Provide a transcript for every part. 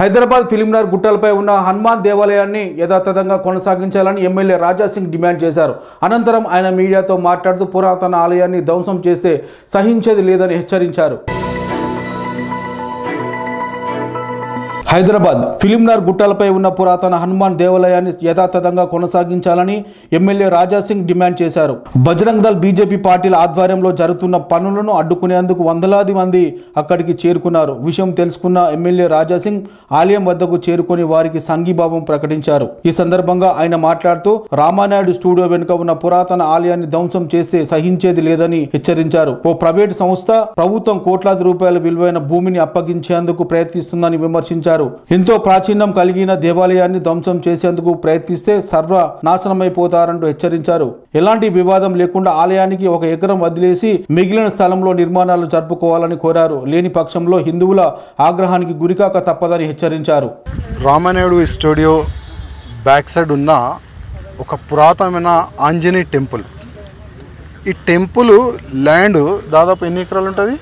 హైదరాబాద్ ఫిలింనగర్ గుట్టలపై ఉన్న హనుమాన్ దేవాలయాన్ని యథాతథంగా కొనసాగించాలని ఎమ్మెల్యే రాజాసింగ్ డిమాండ్ చేశారు అనంతరం ఆయన మీడియాతో మాట్లాడుతూ పురాతన ఆలయాన్ని ధ్వంసం చేస్తే సహించేది లేదని హెచ్చరించారు హైదరాబాద్ ఫిలింనగర్ గుట్టలపై ఉన్న పురాతన హనుమాన్ దేవాలయాన్ని యథాతథంగా కొనసాగించాలని ఎమ్మెల్యే రాజాసింగ్ డిమాండ్ చేశారు బజరంగ్ దళ్ బీజేపీ పార్టీల ఆధ్వర్యంలో జరుగుతున్న పనులను అడ్డుకునేందుకు వందలాది మంది అక్కడికి చేరుకున్నారు విషయం తెలుసుకున్న ఎమ్మెల్యే రాజాసింగ్ ఆలయం వద్దకు చేరుకొని వారికి సంఘీభావం ప్రకటించారు ఈ సందర్భంగా ఆయన మాట్లాడుతూ రామానాయుడు స్టూడియో వెనుక ఉన్న పురాతన ఆలయాన్ని ధ్వంసం చేస్తే సహించేది లేదని హెచ్చరించారు ఓ ప్రైవేట్ సంస్థ ప్రభుత్వం కోట్లాది రూపాయల విలువైన భూమిని అప్పగించేందుకు ప్రయత్నిస్తుందని విమర్శించారు ఎంతో ప్రాచీనం కలిగిన దేవాలయాన్ని ధ్వంసం చేసేందుకు ప్రయత్నిస్తే సర్వ నాశనమైపోతారంటూ హెచ్చరించారు ఎలాంటి వివాదం లేకుండా ఆలయానికి ఒక ఎకరం వదిలేసి మిగిలిన స్థలంలో నిర్మాణాలు జరుపుకోవాలని కోరారు లేని పక్షంలో హిందువుల ఆగ్రహానికి గురికాక తప్పదని హెచ్చరించారు రామానాయుడు స్టూడియో బ్యాక్ సైడ్ ఉన్న ఒక పురాతనమైన ఆంజనేయ టెంపుల్ ఈ టెంపుల్ ల్యాండ్ దాదాపు ఎన్ని ఎకరాలు ఉంటుంది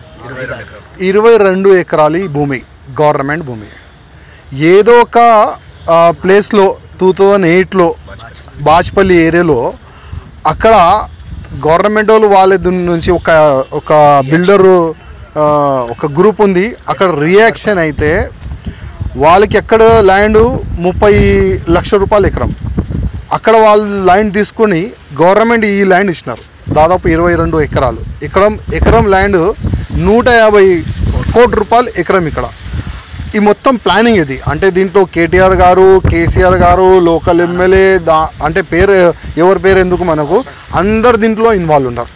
ఇరవై రెండు ఎకరాలు ఈ భూమి గవర్నమెంట్ భూమి ఏదో ఒక ఆ, ప్లేస్లో టూ థౌజండ్ ఎయిట్లో బాచ్పల్లి ఏరియాలో అక్కడ గవర్నమెంట్ వాళ్ళు వాళ్ళ దీని నుంచి ఒక ఒక బిల్డరు ఆ, ఒక గ్రూప్ ఉంది అక్కడ రియాక్షన్ అయితే వాళ్ళకి ఎక్కడ ల్యాండ్ ముప్పై లక్షల రూపాయలు ఎకరం అక్కడ వాళ్ళు ల్యాండ్ తీసుకొని గవర్నమెంట్ ఈ ల్యాండ్ ఇచ్చినారు దాదాపు ఇరవై రెండు ఎకరాలు ఎకరం ఎకరం ల్యాండ్ నూట యాభై కోటి రూపాయలు ఎకరం ఇక్కడ ఈ మొత్తం ప్లానింగ్ ఇది అంటే దీంట్లో కేటీఆర్ గారు కేసీఆర్ గారు లోకల్ ఎమ్మెల్యే దా అంటే పేరు ఎవరి పేరు ఎందుకు మనకు అందరు దీంట్లో ఇన్వాల్వ్ ఉన్నారు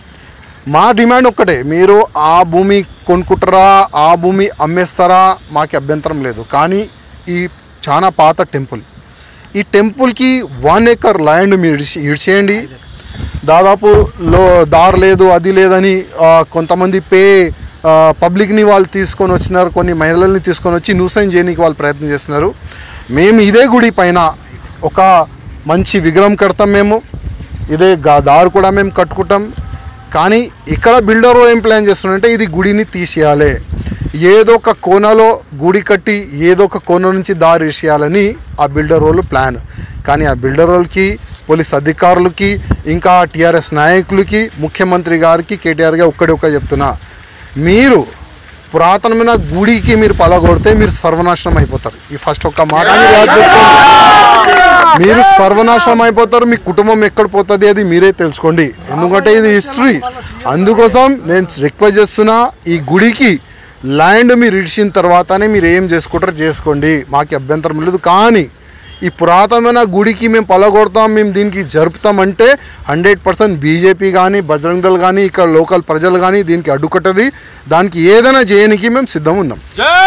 మా డిమాండ్ ఒక్కటే మీరు ఆ భూమి కొనుక్కుంటారా ఆ భూమి అమ్మేస్తారా మాకు అభ్యంతరం లేదు కానీ ఈ చాలా పాత టెంపుల్ ఈ టెంపుల్కి వన్ ఎకర్ ల్యాండ్ మీరు ఇడిచి ఇడిచేయండి దాదాపు లో దారి లేదు అది లేదని ఆ, కొంతమంది పే ఆ, పబ్లిక్ని వాళ్ళు తీసుకొని వచ్చినారు కొన్ని మహిళల్ని తీసుకొని వచ్చి న్యూసైన్ చేయడానికి వాళ్ళు ప్రయత్నం చేస్తున్నారు మేము ఇదే గుడి పైన ఒక మంచి విగ్రహం కడతాం మేము ఇదే గా- దారి కూడా మేము కట్టుకుంటాం కానీ ఇక్కడ బిల్డర్ ఏం ప్లాన్ చేస్తున్నారంటే ఇది గుడిని తీసేయాలి ఏదో ఒక కోనలో గుడి కట్టి ఏదో ఒక కోన నుంచి దారి వేసేయాలని ఆ బిల్డర్ వాళ్ళు ప్లాన్ కానీ ఆ బిల్డర్ వాళ్ళకి పోలీస్ అధికారులకి ఇంకా టీఆర్ఎస్ నాయకులకి ముఖ్యమంత్రి గారికి కేటీఆర్ గారు ఒక్కడే ఒక్క చెప్తున్నా మీరు పురాతనమైన గుడికి మీరు పలగొడితే మీరు సర్వనాశనం అయిపోతారు ఈ ఫస్ట్ ఒక మాట మీరు యాద్ పెట్టుకోండి. మీరు సర్వనాశనం అయిపోతారు మీ కుటుంబం ఎక్కడ పోతుంది అది మీరే తెలుసుకోండి ఎందుకంటే ఇది హిస్టరీ అందుకోసం నేను రిక్వెస్ట్ చేస్తున్నా ఈ గుడికి ల్యాండ్ మీరు ఇడిచిన తర్వాతనే మీరు ఏం చేసుకుంటారో చేసుకోండి మాకు అభ్యంతరం లేదు కానీ ఈ పురాతనమైన గుడికి మేము పలగొడతాం మేము దీనికి జరుపుతామంటే హండ్రెడ్ పర్సెంట్ బీజేపీ కానీ బజరంగ్ దళ్ కానీ ఇక్కడ లోకల్ ప్రజలు కానీ దీనికి అడ్డుకట్టది దానికి ఏదైనా చేయడానికి మేము సిద్ధం ఉన్నాం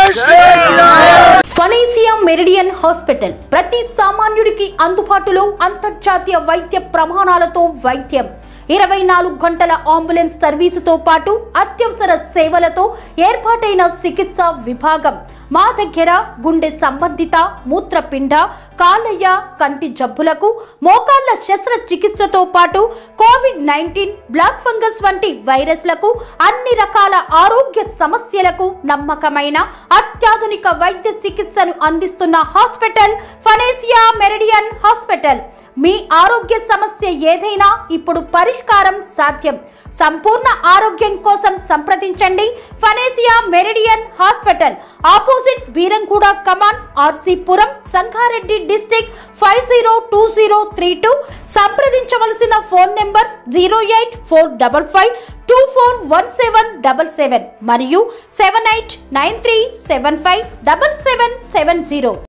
ఫనేసియా మెరిడియన్ హాస్పిటల్ ప్రతి సామాన్యుడికి అందుబాటులో అంతర్జాతీయ వైద్య ప్రమాణాలతో వైద్యం ఇరవై నాలుగు గంటల అంబులెన్స్ సర్వీసుతో పాటు అత్యవసర సేవలతో ఏర్పాటైన చికిత్స విభాగం మా దగ్గర గుండె సంబంధిత మూత్రపిండ కాలయ్య కంటి జబ్బులకు మోకాళ్ల శస్త్రచికిత్సతో పాటు కోవిడ్ నైన్టీన్ బ్లాక్ ఫంగస్ వంటి వైరస్లకు అన్ని రకాల ఆరోగ్య సమస్యలకు నమ్మకమైన అత్యాధునిక వైద్య చికిత్సను అందిస్తున్న హాస్పిటల్ ఫనేసియా మెరిడియన్ హాస్పిటల్ మీ ఆరోగ్య సమస్య ఏదైనా ఇప్పుడు పరిష్కారం సాధ్యం సంపూర్ణ ఆరోగ్యం కోసం సంప్రదించండి Panacea Meridian hospital opposite Beeramguda కమాన్ RC Puram Sangareddy district five zero two zero three two సంప్రదించవలసిన phone number zero eight four double five two four one seven double seven మరియు seven eight nine three seven five double seven seven zero